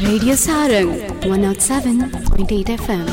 Radio Sarang 107.8 FM.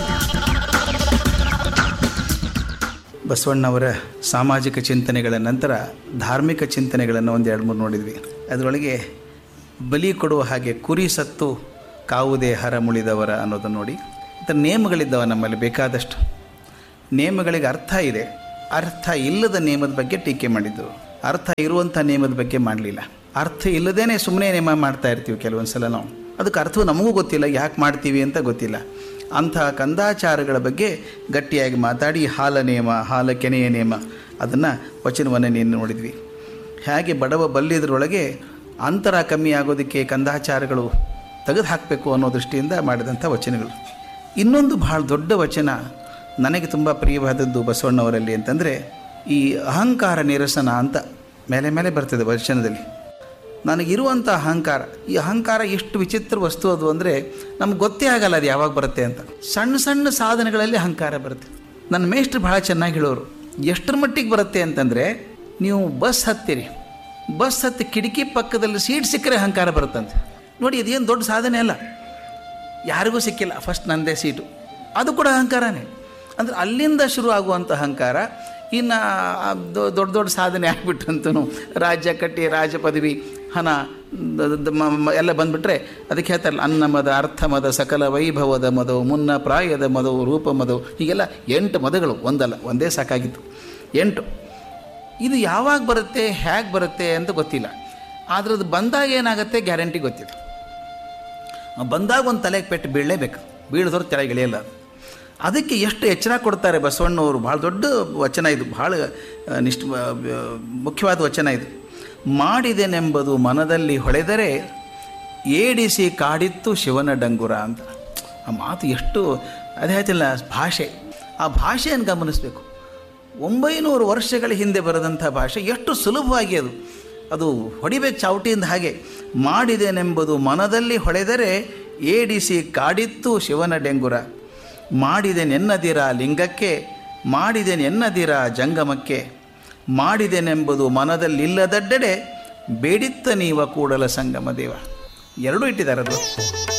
ಬಸವಣ್ಣವರ ಸಾಮಾಜಿಕ ಚಿಂತನೆಗಳ ನಂತರ ಧಾರ್ಮಿಕ ಚಿಂತನೆಗಳನ್ನು ಒಂದು ಎರಡು ಮೂರು ನೋಡಿದ್ವಿ ಅದರೊಳಗೆ ಬಲಿ ಕೊಡುವ ಹಾಗೆ ಕುರಿ ಸತ್ತು ಕಾವುದೇ ಹರ ಮುಳಿದವರ ಅನ್ನೋದನ್ನು ನೋಡಿ ಇತರ ನೇಮಗಳಿದ್ದಾವೆ ನಮ್ಮಲ್ಲಿ ಬೇಕಾದಷ್ಟು ನೇಮಗಳಿಗೆ ಅರ್ಥ ಇದೆ ಅರ್ಥ ಇಲ್ಲದ ನೇಮದ ಬಗ್ಗೆ ಟೀಕೆ ಮಾಡಿದ್ದು ಅರ್ಥ ಇರುವಂಥ ನೇಮದ ಬಗ್ಗೆ ಮಾಡಲಿಲ್ಲ ಅರ್ಥ ಇಲ್ಲದೇನೆ ಸುಮ್ಮನೆ ನೇಮ ಮಾಡ್ತಾ ಇರ್ತೀವಿ ಕೆಲವೊಂದು ಸಲ ನಾವು ಅದಕ್ಕೆ ಅರ್ಥವು ನಮಗೂ ಗೊತ್ತಿಲ್ಲ ಯಾಕೆ ಮಾಡ್ತೀವಿ ಅಂತ ಗೊತ್ತಿಲ್ಲ ಅಂಥ ಕಂದಾಚಾರಗಳ ಬಗ್ಗೆ ಗಟ್ಟಿಯಾಗಿ ಮಾತಾಡಿ ಹಾಲ ನೇಮ ಹಾಲ ಕೆನೆಯ ನೇಮ ಅದನ್ನು ವಚನವನ್ನು ನೀನು ನೋಡಿದ್ವಿ ಹೇಗೆ ಬಡವ ಬಲ್ಲಿದ್ರೊಳಗೆ ಅಂತರ ಕಮ್ಮಿ ಆಗೋದಕ್ಕೆ ಕಂದಾಚಾರಗಳು ತೆಗೆದು ಹಾಕಬೇಕು ಅನ್ನೋ ದೃಷ್ಟಿಯಿಂದ ಮಾಡಿದಂಥ ವಚನಗಳು ಇನ್ನೊಂದು ಭಾಳ ದೊಡ್ಡ ವಚನ ನನಗೆ ತುಂಬ ಪ್ರಿಯವಾದದ್ದು ಬಸವಣ್ಣವರಲ್ಲಿ ಅಂತಂದರೆ ಈ ಅಹಂಕಾರ ನಿರಸನ ಅಂತ ಮೇಲೆ ಮೇಲೆ ಬರ್ತದೆ ವಚನದಲ್ಲಿ ನನಗಿರುವಂಥ ಅಹಂಕಾರ ಈ ಅಹಂಕಾರ ಎಷ್ಟು ವಿಚಿತ್ರ ವಸ್ತು ಅದು ಅಂದರೆ ನಮ್ಗೆ ಗೊತ್ತೇ ಆಗಲ್ಲ ಅದು ಯಾವಾಗ ಬರುತ್ತೆ ಅಂತ ಸಣ್ಣ ಸಣ್ಣ ಸಾಧನೆಗಳಲ್ಲಿ ಅಹಂಕಾರ ಬರುತ್ತೆ ನನ್ನ ಮೇಷ್ಟ್ರು ಭಾಳ ಚೆನ್ನಾಗಿ ಹೇಳೋರು ಎಷ್ಟರ ಮಟ್ಟಿಗೆ ಬರುತ್ತೆ ಅಂತಂದರೆ ನೀವು ಬಸ್ ಹತ್ತೀರಿ ಬಸ್ ಹತ್ತಿ ಕಿಟಕಿ ಪಕ್ಕದಲ್ಲಿ ಸೀಟ್ ಸಿಕ್ಕರೆ ಅಹಂಕಾರ ಬರುತ್ತಂತೆ ನೋಡಿ ಇದೇನು ದೊಡ್ಡ ಸಾಧನೆ ಅಲ್ಲ ಯಾರಿಗೂ ಸಿಕ್ಕಿಲ್ಲ ಫಸ್ಟ್ ನಂದೇ ಸೀಟು ಅದು ಕೂಡ ಅಹಂಕಾರನೇ ಅಂದರೆ ಅಲ್ಲಿಂದ ಶುರು ಆಗುವಂಥ ಅಹಂಕಾರ ಇನ್ನು ದೊಡ್ಡ ದೊಡ್ಡ ಸಾಧನೆ ಆಗಿಬಿಟ್ಟಂತೂ ರಾಜ್ಯ ಕಟ್ಟಿ ರಾಜ ಪದವಿ ಹಣ ದ- ದ- ಮ- ಮ- ಎಲ್ಲ ಬಂದುಬಿಟ್ರೆ ಅದಕ್ಕೆ ಹೇಳ್ತಾರಲ್ಲ ಅನ್ನ ಮದ ಅರ್ಥ ಮದ ಸಕಲ ವೈಭವದ ಮದವು ಮುನ್ನ ಪ್ರಾಯದ ಮದವು ರೂಪ ಮದವು ಹೀಗೆಲ್ಲ ಎಂಟು ಮದಗಳು ಒಂದಲ್ಲ ಒಂದೇ ಸಾಕಾಗಿತ್ತು ಎಂಟು ಇದು ಯಾವಾಗ ಬರುತ್ತೆ ಹೇಗೆ ಬರುತ್ತೆ ಅಂತ ಗೊತ್ತಿಲ್ಲ ಆದರೆ ಅದು ಬಂದಾಗ ಏನಾಗುತ್ತೆ ಗ್ಯಾರಂಟಿ ಗೊತ್ತಿಲ್ಲ ಬಂದಾಗ ಒಂದು ತಲೆಗೆ ಪೆಟ್ಟು ಬೀಳಲೇಬೇಕು ಬೀಳಿದವ್ರು ಕೆಳಗೆ ಇಳಿಯಲ್ಲ ಅದು. ಅದಕ್ಕೆ ಎಷ್ಟು ಎಚ್ಚರ ಕೊಡ್ತಾರೆ ಬಸವಣ್ಣವರು ಭಾಳ ದೊಡ್ಡ ವಚನ ಇದು ಭಾಳ ಆ, ನಿಷ್ಠ ಆ, ಮುಖ್ಯವಾದ ವಚನ ಇದು ಮಾಡಿದೆನೆಂಬುದು ಮನದಲ್ಲಿ ಹೊಳೆದರೆ ಏಡಿಸಿ ಕಾಡಿತ್ತು ಶಿವನ ಡಂಗುರ ಅಂತ ಆ ಮಾತು ಎಷ್ಟು ಅದೇ ಹೇಳ್ತಿಲ್ಲ ಭಾಷೆ ಆ ಭಾಷೆಯನ್ನು ಗಮನಿಸಬೇಕು ಒಂಬೈನೂರು ವರ್ಷಗಳ ಹಿಂದೆ ಬರೆದಂಥ ಭಾಷೆ ಎಷ್ಟು ಸುಲಭವಾಗಿ ಅದು ಅದು ಹೊಡಿಬೇಕು ಚಾವಟಿಯಿಂದ ಹಾಗೆ ಮಾಡಿದೆನೆಂಬುದು ಮನದಲ್ಲಿ ಹೊಳೆದರೆ ಏಡಿಸಿ ಕಾಡಿತ್ತು ಶಿವನ ಡೆಂಗುರ ಮಾಡಿದೆನೆನ್ನದಿರ ಲಿಂಗಕ್ಕೆ ಮಾಡಿದೆನೆನ್ನದಿರ ಜಂಗಮಕ್ಕೆ ಮಾಡಿದೆನೆಂಬುದು ಮನದಲ್ಲಿಲ್ಲದಡ್ಡೆಡೆ ಬೇಡಿತ್ತ ನೀವ ಕೂಡಲ ಸಂಗಮ ದೇವ ಎರಡೂ ಇಟ್ಟಿದ್ದಾರೆ ಅದು